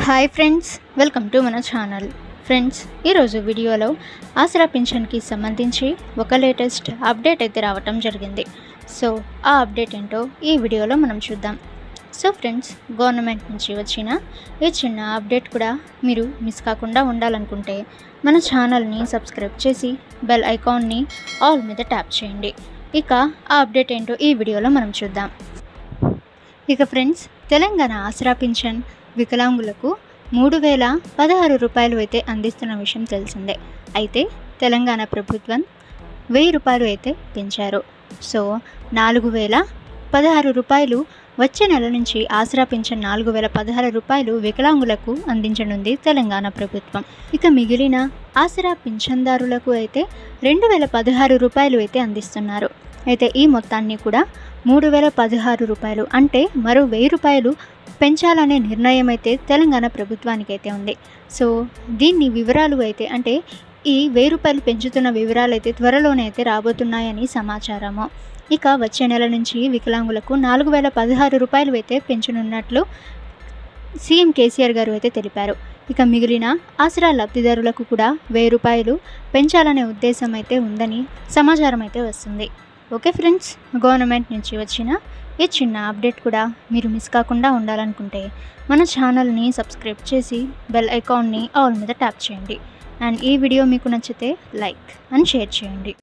hi friends welcome to మన channel friends ఈరోజు వీడియోలో ఆసరా పింఛన్కి సంబంధించి ఒక లేటెస్ట్ అప్డేట్ అయితే రావటం జరిగింది సో ఆ అప్డేట్ ఏంటో ఈ వీడియోలో మనం చూద్దాం సో ఫ్రెండ్స్ గవర్నమెంట్ నుంచి వచ్చిన ఈ చిన్న అప్డేట్ కూడా మీరు మిస్ కాకుండా ఉండాలనుకుంటే మన ఛానల్ని సబ్స్క్రైబ్ చేసి బెల్ ఐకాన్ని ఆల్ మీద ట్యాప్ చేయండి ఇక ఆ అప్డేట్ ఏంటో ఈ వీడియోలో మనం చూద్దాం ఇక ఫ్రెండ్స్ తెలంగాణ ఆసరా పింఛన్ వికలాంగులకు మూడు వేల పదహారు రూపాయలు అయితే అందిస్తున్న విషయం తెలిసిందే అయితే తెలంగాణ ప్రభుత్వం వెయ్యి రూపాయలు అయితే పెంచారు సో నాలుగు వేల పదహారు రూపాయలు వచ్చే నెల నుంచి ఆసరా పింఛన్ నాలుగు వేల పదహారు రూపాయలు వికలాంగులకు అందించనుంది తెలంగాణ ప్రభుత్వం ఇక మిగిలిన ఆసరా పింఛన్దారులకు అయితే రెండు వేల పదహారు రూపాయలు అయితే అందిస్తున్నారు అయితే ఈ మొత్తాన్ని కూడా మూడు వేల పదహారు రూపాయలు అంటే మరో వెయ్యి రూపాయలు పెంచాలనే నిర్ణయం అయితే తెలంగాణ ప్రభుత్వానికి అయితే ఉంది సో దీన్ని వివరాలు అయితే అంటే ఈ వెయ్యి రూపాయలు పెంచుతున్న వివరాలు అయితే త్వరలోనే అయితే రాబోతున్నాయని సమాచారము ఇక వచ్చే నెల నుంచి వికలాంగులకు నాలుగు వేల పదహారు రూపాయలు అయితే పెంచనున్నట్లు సీఎం కేసీఆర్ గారు అయితే తెలిపారు ఇక మిగిలిన ఆసరా లబ్ధిదారులకు కూడా వెయ్యి రూపాయలు పెంచాలనే ఉద్దేశం అయితే ఉందని సమాచారం అయితే వస్తుంది ఓకే ఫ్రెండ్స్ గవర్నమెంట్ నుంచి వచ్చిన ఈ చిన్న అప్డేట్ కూడా మీరు మిస్ కాకుండా ఉండాలనుకుంటే మన ఛానల్ని సబ్స్క్రైబ్ చేసి బెల్ ఐకాన్ని ఆల్ మీద ట్యాప్ చేయండి అండ్ ఈ వీడియో మీకు నచ్చితే లైక్ అండ్ షేర్ చేయండి